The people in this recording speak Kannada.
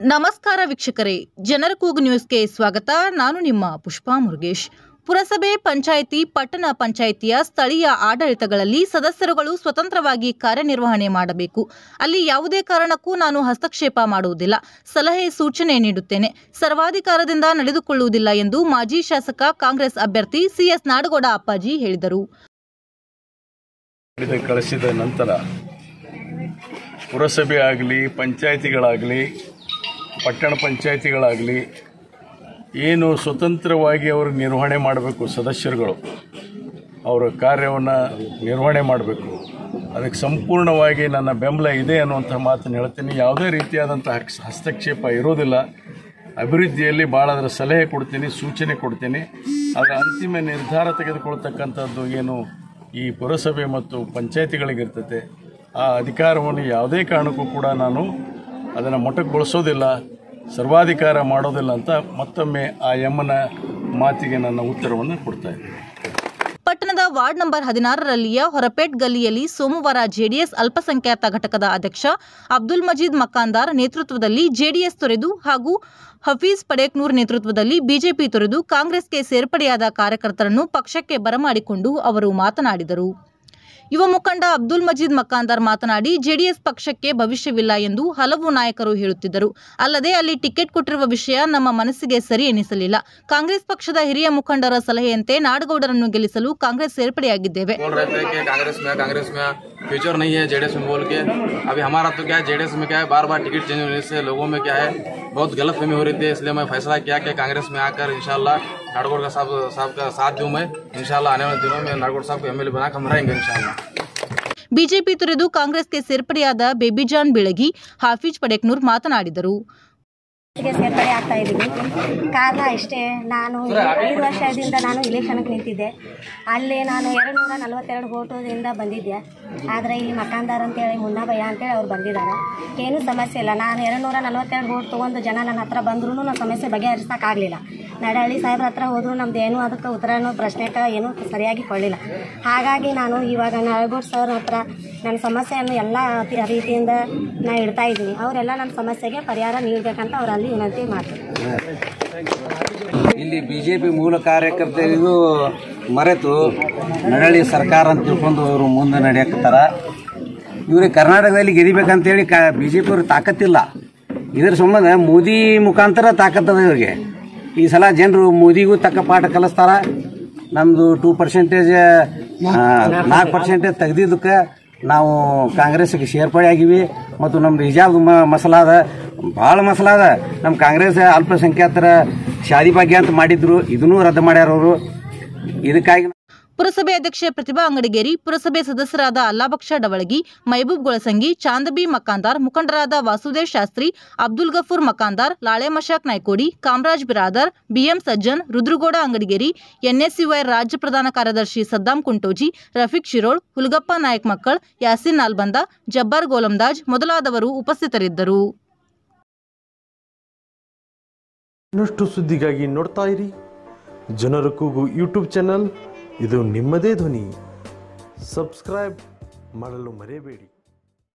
ನಮಸ್ಕಾರ ವೀಕ್ಷಕರೇ ಜನರ ಕೂಗು ನ್ಯೂಸ್ಗೆ ಸ್ವಾಗತ ನಾನು ನಿಮ್ಮ ಪುಷ್ಪಾ ಮುರುಗೇಶ್ ಪುರಸಭೆ ಪಂಚಾಯಿತಿ ಪಟ್ಟಣ ಪಂಚಾಯಿತಿಯ ಸ್ಥಳೀಯ ಆಡಳಿತಗಳಲ್ಲಿ ಸದಸ್ಯರುಗಳು ಸ್ವತಂತ್ರವಾಗಿ ಕಾರ್ಯನಿರ್ವಹಣೆ ಮಾಡಬೇಕು ಅಲ್ಲಿ ಯಾವುದೇ ಕಾರಣಕ್ಕೂ ನಾನು ಹಸ್ತಕ್ಷೇಪ ಮಾಡುವುದಿಲ್ಲ ಸಲಹೆ ಸೂಚನೆ ನೀಡುತ್ತೇನೆ ಸರ್ವಾಧಿಕಾರದಿಂದ ನಡೆದುಕೊಳ್ಳುವುದಿಲ್ಲ ಎಂದು ಮಾಜಿ ಶಾಸಕ ಕಾಂಗ್ರೆಸ್ ಅಭ್ಯರ್ಥಿ ಸಿಎಸ್ ನಾಡಗೌಡ ಅಪ್ಪಾಜಿ ಹೇಳಿದರು ಹಿಡಿದು ಕಳಿಸಿದ ನಂತರ ಪುರಸಭೆ ಆಗಲಿ ಪಂಚಾಯಿತಿಗಳಾಗಲಿ ಪಟ್ಟಣ ಪಂಚಾಯಿತಿಗಳಾಗಲಿ ಏನು ಸ್ವತಂತ್ರವಾಗಿ ಅವರು ನಿರ್ವಹಣೆ ಮಾಡಬೇಕು ಸದಸ್ಯರುಗಳು ಅವರ ಕಾರ್ಯವನ್ನು ನಿರ್ವಹಣೆ ಮಾಡಬೇಕು ಅದಕ್ಕೆ ಸಂಪೂರ್ಣವಾಗಿ ನನ್ನ ಬೆಂಬಲ ಇದೆ ಅನ್ನುವಂಥ ಮಾತನ್ನು ಹೇಳ್ತೀನಿ ಯಾವುದೇ ರೀತಿಯಾದಂಥ ಹಕ್- ಹಸ್ತಕ್ಷೇಪ ಇರೋದಿಲ್ಲ ಅಭಿವೃದ್ಧಿಯಲ್ಲಿ ಭಾಳ ಅದರ ಸಲಹೆ ಕೊಡ್ತೀನಿ ಸೂಚನೆ ಕೊಡ್ತೀನಿ ಅದರ ಅಂತಿಮ ನಿರ್ಧಾರ ತೆಗೆದುಕೊಳ್ತಕ್ಕಂಥದ್ದು ಏನು ಈ ಪುರಸಭೆ ಮತ್ತು ಪಂಚಾಯಿತಿಗಳಿಗಿರ್ತೈತೆ ಆ ಅಧಿಕಾರವನ್ನು ಯಾವುದೇ ಕಾರಣಕ್ಕೂ ಕೂಡ ನಾನು ಅದನ್ನು ಮೊಟಕುಗೊಳಿಸೋದಿಲ್ಲ ಸರ್ವಾಧಿಕಾರ ಮಾಡೋದಿಲ್ಲ ಅಂತ ಮತ್ತೊಮ್ಮೆ ಆ ಎಮ್ಮನ ಮಾತಿಗೆ ನನ್ನ ಉತ್ತರವನ್ನು ಕೊಡ್ತಾ ಇದ್ದೀನಿ ಪಟ್ಟಣದ ವಾರ್ಡ್ ನಂಬರ್ ಹದಿನಾರರಲ್ಲಿಯ ಹೊರಪೇಟ್ ಗಲ್ಲಿಯಲ್ಲಿ ಸೋಮವಾರ ಜೆಡಿಎಸ್ ಅಲ್ಪಸಂಖ್ಯಾತ ಘಟಕದ ಅಧ್ಯಕ್ಷ ಅಬ್ದುಲ್ ಮಜೀದ್ ಮಕಾಂದಾರ್ ನೇತೃತ್ವದಲ್ಲಿ ಜೆಡಿಎಸ್ ತೊರೆದು ಹಾಗೂ ಹಫೀಜ್ ಪಡೇಕ್ನೂರ್ ನೇತೃತ್ವದಲ್ಲಿ ಬಿಜೆಪಿ ತೊರೆದು ಕಾಂಗ್ರೆಸ್ಗೆ ಸೇರ್ಪಡೆಯಾದ ಕಾರ್ಯಕರ್ತರನ್ನು ಪಕ್ಷಕ್ಕೆ ಬರಮಾಡಿಕೊಂಡು ಅವರು ಮಾತನಾಡಿದರು ಯುವ ಮುಖಂಡ ಅಬ್ದುಲ್ ಮಜೀದ್ ಮಕಾಂದಾರ್ ಮಾತನಾಡಿ ಜೆಡಿಎಸ್ ಪಕ್ಷಕ್ಕೆ ಭವಿಷ್ಯವಿಲ್ಲ ಎಂದು ಹಲವು ನಾಯಕರು ಹೇಳುತ್ತಿದ್ದರು ಅಲ್ಲದೆ ಅಲ್ಲಿ ಟಿಕೆಟ್ ಕೊಟ್ಟಿರುವ ವಿಷಯ ನಮ್ಮ ಮನಸ್ಸಿಗೆ ಸರಿ ಎನಿಸಲಿಲ್ಲ ಕಾಂಗ್ರೆಸ್ ಪಕ್ಷದ ಹಿರಿಯ ಮುಖಂಡರ ಸಲಹೆಯಂತೆ ನಾಡಗೌಡರನ್ನು ಗೆಲ್ಲಿಸಲು ಕಾಂಗ್ರೆಸ್ ಸೇರ್ಪಡೆಯಾಗಿದ್ದೇವೆ बोल रहे थे कि कांग्रेस में कांग्रेस में फ्यूचर नहीं है जेडीएस में बोल के अभी हमारा तो क्या है जेडीएस में क्या है बार बार टिकट चेंज होने से लोगों में क्या है बहुत गलत फहमी हो रही थी इसलिए मैं फैसला किया कि कांग्रेस में आकर इंशाल्लाह नाडगौड़ का साहब साहब का साथ दूं मैं इंशाल्लाह आने वाले दिनों में नाडगौड़ साहब को एमएलए बनाकर हम रहेंगे इंशाल्लाह ಬಿಜೆಪಿ ತೊರೆದು ಕಾಂಗ್ರೆಸ್ಗೆ ಸೇರ್ಪಡೆಯಾದ ಬೇಬಿಜಾನ್ ಬಿಳಗಿ ಹಾಫೀಜ್ ಪಡೇಕ್ನೂರ್ ಮಾತನಾಡಿದರು ಗೆ ಸೇರ್ಪಡೆ ಆಗ್ತಾ ಇದ್ದೀವಿ ಕಾರಣ ಇಷ್ಟೇ ನಾನು ಐದು ವರ್ಷದಿಂದ ನಾನು ಇಲೆಕ್ಷನ್ಗೆ ನಿಂತಿದ್ದೆ ಅಲ್ಲಿ ನಾನು ಎರಡು ನೂರ ನಲವತ್ತೆರಡು ಓಟದಿಂದ ಬಂದಿದ್ದೆ ಆದರೆ ಇಲ್ಲಿ ಮಕಾಂದಾರ್ ಅಂತೇಳಿ ಮುನ್ನಾಭಯ್ಯ ಅಂತೇಳಿ ಅವ್ರು ಬಂದಿದ್ದಾರೆ ಏನೂ ಸಮಸ್ಯೆ ಇಲ್ಲ ನಾನು ಎರಡು ನೂರ ನಲವತ್ತೆರಡು ಓಟ್ ತೊಗೊಂಡು ಜನ ನನ್ನ ಹತ್ರ ಬಂದ್ರೂ ನನ್ನ ಸಮಸ್ಯೆ ಬಗೆಹರಿಸೋಕ್ಕಾಗಲಿಲ್ಲ ನಡಹಳ್ಳಿ ಸಾಹೇಬ್ರ ಹತ್ರ ಹೋದರೂ ನಮ್ದು ಏನೂ ಅದಕ್ಕೆ ಉತ್ತರನೂ ಪ್ರಶ್ನೆಗೆ ಏನೂ ಸರಿಯಾಗಿ ಕೊಳ್ಳಿಲ್ಲ ಹಾಗಾಗಿ ನಾನು ಇವಾಗ ನಾಳಗೋಡ್ ಸರ್ ಹತ್ರ ನನ್ನ ಸಮಸ್ಯೆಯನ್ನು ಎಲ್ಲ ತಿ- ರೀತಿಯಿಂದ ನಾ ಇಡ್ತಾ ಇದ್ದೀನಿ ಅವರೆಲ್ಲ ನನ್ನ ಸಮಸ್ಯೆಗೆ ಪರಿಹಾರ ನೀಡಬೇಕಂತ ಅವರಲ್ಲಿ ವಿನಂತಿ ಮಾಡ್ತೀನಿ ಇಲ್ಲಿ ಬಿಜೆಪಿ ಮೂಲ ಕಾರ್ಯಕರ್ತರಿಗೂ ಮರೆತು ನಡಳಿ ಸರ್ಕಾರ ಅಂತ ತಿಳ್ಕೊಂಡು ಅವರು ಮುಂದೆ ನಡೆಯಕತ್ತಾರ ಇವ್ರಿಗೆ ಕರ್ನಾಟಕದಲ್ಲಿ ಗೆದಿಬೇಕಂತೇಳಿ ಕ ಬಿ ಜೆ ಪಿಯವ್ರಿಗೆ ತಾಕತ್ತಿಲ್ಲ ಇದ್ರ ಸಂಬಂಧ ಮೋದಿ ಮುಖಾಂತರ ತಾಕತ್ತದ ಇವ್ರಿಗೆ ಈ ಸಲ ಜನರು ಮೋದಿಗೂ ತಕ್ಕ ಪಾಠ ಕಲಿಸ್ತಾರ ನಮ್ಮದು ಟೂ ಪರ್ಸೆಂಟೇಜ್ ನಾಲ್ಕು ಪರ್ಸೆಂಟೇಜ್ ತೆಗ್ದಿದ್ದಕ್ಕೆ ನಾವು ಕಾಂಗ್ರೆಸ್ಗೆ ಸೇರ್ಪಡೆ ಆಗಿವಿ ಮತ್ತು ನಮ್ದು ಹಿಜಾಬ್ ಮ- ಮಸಲ ಅದ ಭಾಳ ಮಸಲ ಅದ ನಮ್ಮ ಕಾಂಗ್ರೆಸ್ ಅಲ್ಪಸಂಖ್ಯಾತರ ಶಾದಿ ಭಾಗ್ಯ ಅಂತ ಮಾಡಿದ್ರು ಇದನ್ನೂ ರದ್ದು ಮಾಡ್ಯಾರ ಅವರು ಇದಕ್ಕಾಗಿ ಪುರಸಭೆ ಅಧ್ಯಕ್ಷೆ ಪ್ರತಿಭಾ ಅಂಗಡಿಗೇರಿ ಪುರಸಭೆ ಸದಸ್ಯರಾದ ಅಲ್ಲಾಬಕ್ಷ ಡವಳಗಿ ಮೈಬೂಬ್ ಗೊಳಸಂಗಿ ಚಾಂದಬಿ ಮಕಾಂದಾರ್ ಮುಖಂಡರಾದ ವಾಸುದೇವ್ ಶಾಸ್ತ್ರಿ ಅಬ್ದುಲ್ ಗಫೂರ್ ಮಕಾಂದಾರ್ ಲಾಳೆ ಮಶಾಕ್ ನಾಯ್ಕೋಡಿ ಕಾಮರಾಜ್ ಬಿರಾದರ್ ಬಿಎಂ ಸಜ್ಜನ್ ರುದ್ರಗೌಡ ಅಂಗಡಿಗೇರಿ ಎನ್ಎಸ್ಯುಐ ರಾಜ್ಯ ಪ್ರಧಾನ ಕಾರ್ಯದರ್ಶಿ ಸದ್ದಾಂ ಕುಂಟೋಜಿ ರಫೀಕ್ ಶಿರೋಳ್ ಹುಲ್ಗಪ್ಪ ನಾಯಕ್ ಮಕ್ಕಳ್ ಯಾಸಿನ್ ನಾಲ್ಬಂದ ಜಬ್ಬಾರ್ ಗೋಲಂದಾಜ್ ಮೊದಲಾದವರು ಉಪಸ್ಥಿತರಿದ್ದರು ಇನ್ನಷ್ಟು ಸುದ್ದಿಗಾಗಿ ನೋಡ್ತಾ ಇರಿ ಜನರ ಕೂಗು ಯೂಟ್ಯೂಬ್ ಚಾನಲ್ ಇದು ನಿಮ್ಮದೇ ಧ್ವನಿ ಸಬ್ಸ್ಕ್ರೈಬ್ ಮಾಡಲು ಮರೆಯಬೇಡಿ